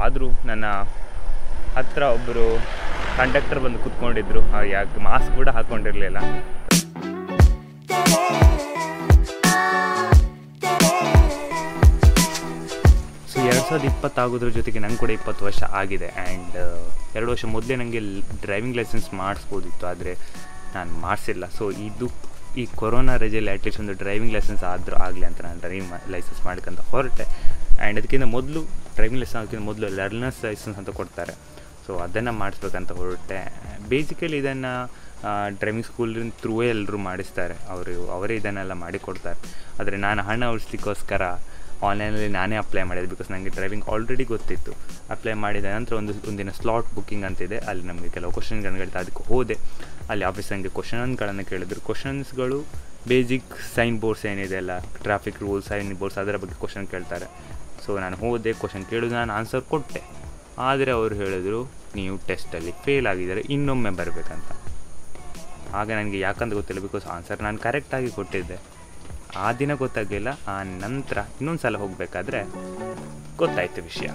ಆದರೂ ನನ್ನ ಹತ್ರ ಒಬ್ಬರು ಕಂಡಕ್ಟರ್ ಬಂದು ಕೂತ್ಕೊಂಡಿದ್ರು ಯಾಕೆ ಮಾಸ್ಕ್ ಕೂಡ ಹಾಕ್ಕೊಂಡಿರಲಿಲ್ಲ ಸೊ ಎರಡು ಸಾವಿರದ ಇಪ್ಪತ್ತಾಗೋದ್ರ ಜೊತೆಗೆ ನಂಗೆ ಕೂಡ ಇಪ್ಪತ್ತು ವರ್ಷ ಆಗಿದೆ ಆ್ಯಂಡ್ ಎರಡು ವರ್ಷ ಮೊದಲೇ ನನಗೆ ಡ್ರೈವಿಂಗ್ ಲೈಸೆನ್ಸ್ ಮಾಡಿಸ್ಬೋದಿತ್ತು ಆದರೆ ನಾನು ಮಾಡಿಸಿಲ್ಲ ಸೊ ಇದು ಈ ಕೊರೋನಾ ರಜೆಯಲ್ಲಿ ಅಟ್ಲೀಸ್ಟ್ ಒಂದು ಡ್ರೈವಿಂಗ್ ಲೈಸೆನ್ಸ್ ಆದರೂ ಆಗಲಿ ಅಂತ ನಾನು ಡ್ರೈವಿಂಗ್ ಲೈಸೆನ್ಸ್ ಮಾಡ್ಕೊಂತ ಹೊರಟೆ ಆ್ಯಂಡ್ ಅದಕ್ಕಿಂತ ಮೊದಲು ಡ್ರೈವಿಂಗ್ ಲೈಸೆನ್ಸ್ ಅದಕ್ಕಿಂತ ಮೊದಲು ಲರ್ನರ್ಸ್ ಲೈಸೆನ್ಸ್ ಅಂತ ಕೊಡ್ತಾರೆ ಸೊ ಅದನ್ನು ಮಾಡಿಸ್ಬೇಕಂತ ಹೊರಟೆ ಬೇಸಿಕಲಿ ಇದನ್ನು ಡ್ರೈವಿಂಗ್ ಸ್ಕೂಲಿನ ಥ್ರೂ ಎಲ್ಲರೂ ಮಾಡಿಸ್ತಾರೆ ಅವರು ಅವರೇ ಇದನ್ನೆಲ್ಲ ಮಾಡಿಕೊಡ್ತಾರೆ ಆದರೆ ನಾನು ಹಣ ಉಳಿಸ್ಲಿಕ್ಕೋಸ್ಕರ ಆನ್ಲೈನಲ್ಲಿ ನಾನೇ ಅಪ್ಲೈ ಮಾಡಿದೆ ಬಿಕಾಸ್ ನನಗೆ ಡ್ರೈವಿಂಗ್ ಆಲ್ರೆಡಿ ಗೊತ್ತಿತ್ತು ಅಪ್ಲೈ ಮಾಡಿದ ನಂತರ ಒಂದು ಒಂದಿನ ಸ್ಲಾಟ್ ಬುಕ್ಕಿಂಗ್ ಅಂತಿದೆ ಅಲ್ಲಿ ನಮಗೆ ಕೆಲವು ಕ್ವಶನ್ಗಳನ್ನು ಹೇಳ್ತಾ ಅದಕ್ಕೆ ಹೋದೆ ಅಲ್ಲಿ ಆಫೀಸ್ ನನಗೆ ಕ್ವಶನ್ಗಳನ್ನು ಕೇಳಿದ್ರು ಕ್ವಶನ್ಸ್ಗಳು ಬೇಸಿಕ್ ಸೈನ್ ಬೋರ್ಡ್ಸ್ ಏನಿದೆ ಅಲ್ಲ ಟ್ರಾಫಿಕ್ ರೂಲ್ಸ್ ಸೈನ್ ಬೋರ್ಡ್ಸ್ ಅದರ ಬಗ್ಗೆ ಕ್ವಶನ್ ಕೇಳ್ತಾರೆ ಸೊ ನಾನು ಹೋದೆ ಕ್ವಶನ್ ಕೇಳಿದ್ರು ನಾನು ಆನ್ಸರ್ ಕೊಟ್ಟೆ ಆದರೆ ಅವರು ಹೇಳಿದ್ರು ನೀವು ಟೆಸ್ಟಲ್ಲಿ ಫೇಲ್ ಆಗಿದ್ದಾರೆ ಇನ್ನೊಮ್ಮೆ ಬರಬೇಕಂತ ಆಗ ನನಗೆ ಯಾಕಂತ ಗೊತ್ತಿಲ್ಲ ಬಿಕಾಸ್ ಆನ್ಸರ್ ನಾನು ಕರೆಕ್ಟಾಗಿ ಕೊಟ್ಟಿದ್ದೆ ಆ ದಿನ ಗೊತ್ತಾಗಲಿಲ್ಲ ಆ ನಂತರ ಇನ್ನೊಂದು ಸಲ ಹೋಗಬೇಕಾದ್ರೆ ಗೊತ್ತಾಯ್ತು ವಿಷಯ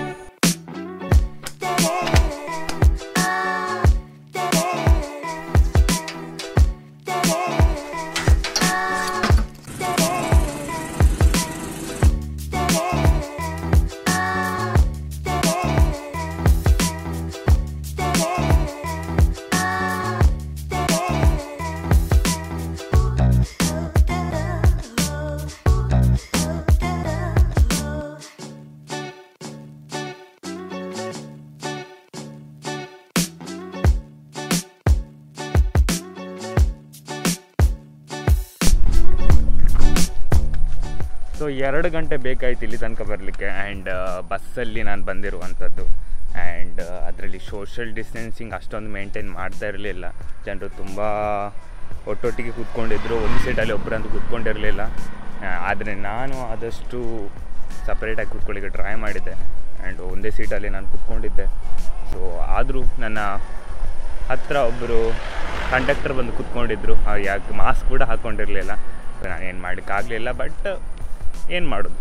ಸೊ ಎರಡು ಗಂಟೆ ಬೇಕಾಯ್ತು ಇಲ್ಲಿ ತನಕ ಬರಲಿಕ್ಕೆ ಆ್ಯಂಡ್ ಬಸ್ಸಲ್ಲಿ ನಾನು ಬಂದಿರುವಂಥದ್ದು ಆ್ಯಂಡ್ ಅದರಲ್ಲಿ ಸೋಷಿಯಲ್ ಡಿಸ್ಟೆನ್ಸಿಂಗ್ ಅಷ್ಟೊಂದು ಮೇಂಟೈನ್ ಮಾಡ್ತಾ ಇರಲಿಲ್ಲ ಜನರು ತುಂಬ ಒಟ್ಟೊಟ್ಟಿಗೆ ಕೂತ್ಕೊಂಡಿದ್ರು ಒಂದು ಸೀಟಲ್ಲಿ ಒಬ್ಬರಂತೂ ಕೂತ್ಕೊಂಡಿರಲಿಲ್ಲ ಆದರೆ ನಾನು ಆದಷ್ಟು ಸಪ್ರೇಟಾಗಿ ಕೂತ್ಕೊಳ್ಳಿಕ್ಕೆ ಟ್ರೈ ಮಾಡಿದ್ದೆ ಆ್ಯಂಡ್ ಒಂದೇ ಸೀಟಲ್ಲಿ ನಾನು ಕೂತ್ಕೊಂಡಿದ್ದೆ ಸೊ ಆದರೂ ನನ್ನ ಹತ್ರ ಒಬ್ಬರು ಕಂಡಕ್ಟರ್ ಬಂದು ಕೂತ್ಕೊಂಡಿದ್ರು ಯಾಕೆ ಮಾಸ್ಕ್ ಕೂಡ ಹಾಕ್ಕೊಂಡಿರಲಿಲ್ಲ ನಾನು ಏನು ಮಾಡೋಕ್ಕಾಗಲಿಲ್ಲ ಬಟ್ ಏನು ಮಾಡೋದು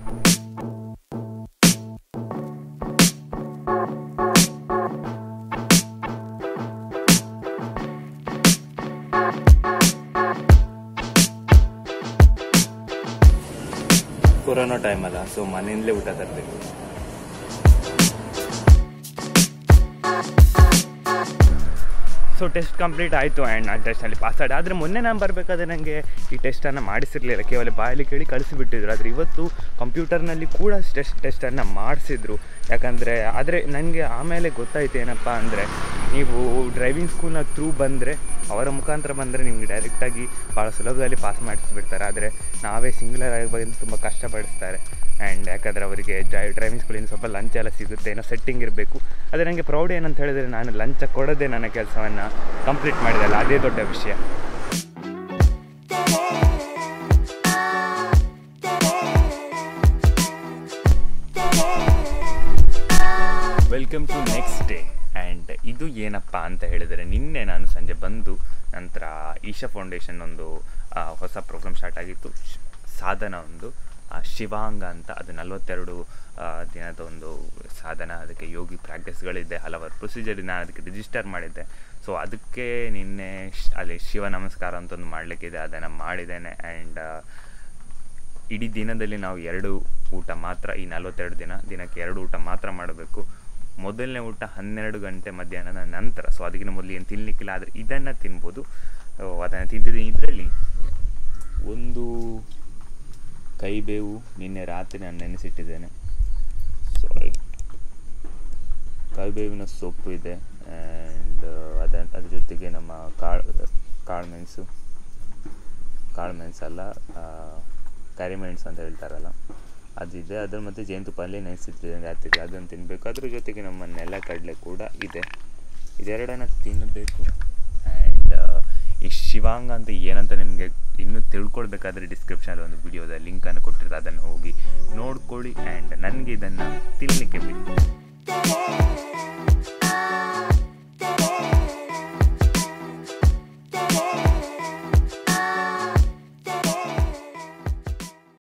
ಕೊರೋನಾ ಟೈಮ್ ಅಲ್ಲ ಸೊ ಮನೆಯಿಂದಲೇ ಊಟ ತರಬೇಕು ಸೊ ಟೆಸ್ಟ್ ಕಂಪ್ಲೀಟ್ ಆಯಿತು ಆ್ಯಂಡ್ ನಾನು ಟೆಸ್ಟಲ್ಲಿ ಪಾಸ್ ಆದೆ ಆದರೆ ಮೊನ್ನೆ ನಾನು ಬರಬೇಕಾದ್ರೆ ನನಗೆ ಈ ಟೆಸ್ಟನ್ನು ಮಾಡಿಸಿರಲಿಲ್ಲ ಕೇವಲ ಬಾಯಲ್ಲಿ ಕೇಳಿ ಕಳಿಸಿಬಿಟ್ಟಿದ್ರು ಆದರೆ ಇವತ್ತು ಕಂಪ್ಯೂಟರ್ನಲ್ಲಿ ಕೂಡ ಟೆಸ್ಟ್ ಟೆಸ್ಟನ್ನು ಮಾಡಿಸಿದ್ರು ಯಾಕಂದರೆ ಆದರೆ ನನಗೆ ಆಮೇಲೆ ಗೊತ್ತಾಯ್ತು ಏನಪ್ಪ ಅಂದರೆ ನೀವು ಡ್ರೈವಿಂಗ್ ಸ್ಕೂಲ್ನ ಥ್ರೂ ಬಂದರೆ ಅವರ ಮುಖಾಂತರ ಬಂದರೆ ನಿಮಗೆ ಡೈರೆಕ್ಟಾಗಿ ಭಾಳ ಸುಲಭದಲ್ಲಿ ಪಾಸ್ ಮಾಡಿಸ್ಬಿಡ್ತಾರೆ ಆದರೆ ನಾವೇ ಸಿಂಗ್ಯುಲರ್ ಆಗಿ ಬಂದು ತುಂಬ ಕಷ್ಟಪಡಿಸ್ತಾರೆ ಆ್ಯಂಡ್ ಯಾಕಂದರೆ ಅವರಿಗೆ ಡ್ರೈ ಡ್ರೈವಿಂಗ್ ಸ್ಕೂಲಿಂದ ಸ್ವಲ್ಪ ಲಂಚ್ ಎಲ್ಲ ಸಿಗುತ್ತೆ ಏನೋ ಸೆಟ್ಟಿಂಗ್ ಇರಬೇಕು ಆದರೆ ನನಗೆ ಪ್ರೌಡ್ ಏನಂತ ಹೇಳಿದರೆ ನಾನು ಲಂಚ ಕೊಡದೆ ನನ್ನ ಕೆಲಸವನ್ನು ಕಂಪ್ಲೀಟ್ ಮಾಡಿದಲ್ಲ ಅದೇ ದೊಡ್ಡ ವಿಷಯ welcome to next day and ಇದು ಏನಪ್ಪ ಅಂತ ಹೇಳಿದರೆ ನಿನ್ನೆ ನಾನು ಸಂಜೆ ಬಂದು ನಂತರ ಈಶಾ ಫೌಂಡೇಶನ್ ಒಂದು ಆ, ಹೊಸ ಪ್ರೋಗ್ರಾಮ್ ಸ್ಟಾರ್ಟ್ ಆಗಿತ್ತು ಶ್- ಸಾಧನ ಒಂದು ಆ, ಶಿವಾಂಗ ಅಂತ ಅದು ನಲವತ್ತೆರಡು ಆ, ದಿನದ ಒಂದು ಸಾಧನ ಅದಕ್ಕೆ ಯೋಗಿ ಪ್ರಾಕ್ಟೀಸ್ಗಳಿದೆ ಹಲವಾರು ಪ್ರೊಸೀಜರ್ ನಾನು ಅದಕ್ಕೆ ರಿಜಿಸ್ಟರ್ ಮಾಡಿದ್ದೆ ಸೊ ಅದಕ್ಕೆ ನಿನ್ನೆ ಶ್- ಅಲ್ಲಿ ಶಿವ ನಮಸ್ಕಾರ ಅಂತ ಒಂದು ಮಾಡಲಿಕ್ಕಿದೆ ಅದನ್ನು ಮಾಡಿದ್ದೇನೆ ಆ್ಯಂಡ್ ಇಡೀ ದಿನದಲ್ಲಿ ನಾವು ಎರಡು ಊಟ ಮಾತ್ರ ಈ ನಲವತ್ತೆರಡು ದಿನ ದಿನಕ್ಕೆ ಎರಡು ಊಟ ಮಾತ್ರ ಮಾಡಬೇಕು ಮೊದಲನೇ ಊಟ ಹನ್ನೆರಡು ಗಂಟೆ ಮಧ್ಯಾಹ್ನದ ನಂತರ ಸೊ ಅದಕ್ಕಿಂತ ಮೊದಲು ಏನು ತಿನ್ನಲಿಕ್ಕಿಲ್ಲ ಆದರೆ ಇದನ್ನು ತಿನ್ಬೋದು ಅದನ್ನು ತಿಂತಿದ್ದೀನಿ ಇದರಲ್ಲಿ ಒಂದು ಕೈಬೇವು ನಿನ್ನೆ ರಾತ್ರಿ ನಾನು ನೆನೆಸಿಟ್ಟಿದ್ದೇನೆ ಸಾರಿ ಕರಿಬೇವಿನ ಸೊಪ್ಪು ಇದೆ ಆ್ಯಂಡ್ ಅದ ಅದ್ರ ಜೊತೆಗೆ ನಮ್ಮ ಕಾಳು ಕಾಳುಮೆಣಸು ಕಾಳುಮೆಣಸು ಅಲ್ಲ ಆ, ಕರಿಮೆಣಸು ಅಂತ ಹೇಳ್ತಾರಲ್ಲ ಅದಿದೆ ಅದ್ರ ಮತ್ತು ಜೇನುತುಪ್ಪಲ್ಲಿ ನೆನೆಸಿಟ್ಟಿದ್ದೇನೆ ರಾತ್ರಿಗೆ ಅದನ್ನು ತಿನ್ನಬೇಕು ಅದ್ರ ಜೊತೆಗೆ ನಮ್ಮ ನೆಲಕಡಲೆ ಕೂಡ ಇದೆ ಇದೆರಡನ್ನ ತಿನ್ನಬೇಕು ಆ್ಯಂಡ್ ಈ ಶಿವಾಂಗ ಅಂತ ಏನಂತ ನಿಮಗೆ ಇನ್ನೂ ತಿಳ್ಕೊಳ್ಬೇಕಾದ್ರೆ ಡಿಸ್ಕ್ರಿಪ್ಷನಲ್ಲಿ ಒಂದು ವಿಡಿಯೋದ ಲಿಂಕನ್ನು ಕೊಟ್ಟಿರ್ತಾರೆ ಅದನ್ನು ಹೋಗಿ ನೋಡ್ಕೊಳ್ಳಿ ಆ್ಯಂಡ್ ನನಗೆ ಇದನ್ನು ತಿನ್ನಲಿಕ್ಕೆ ಬಿಡಿ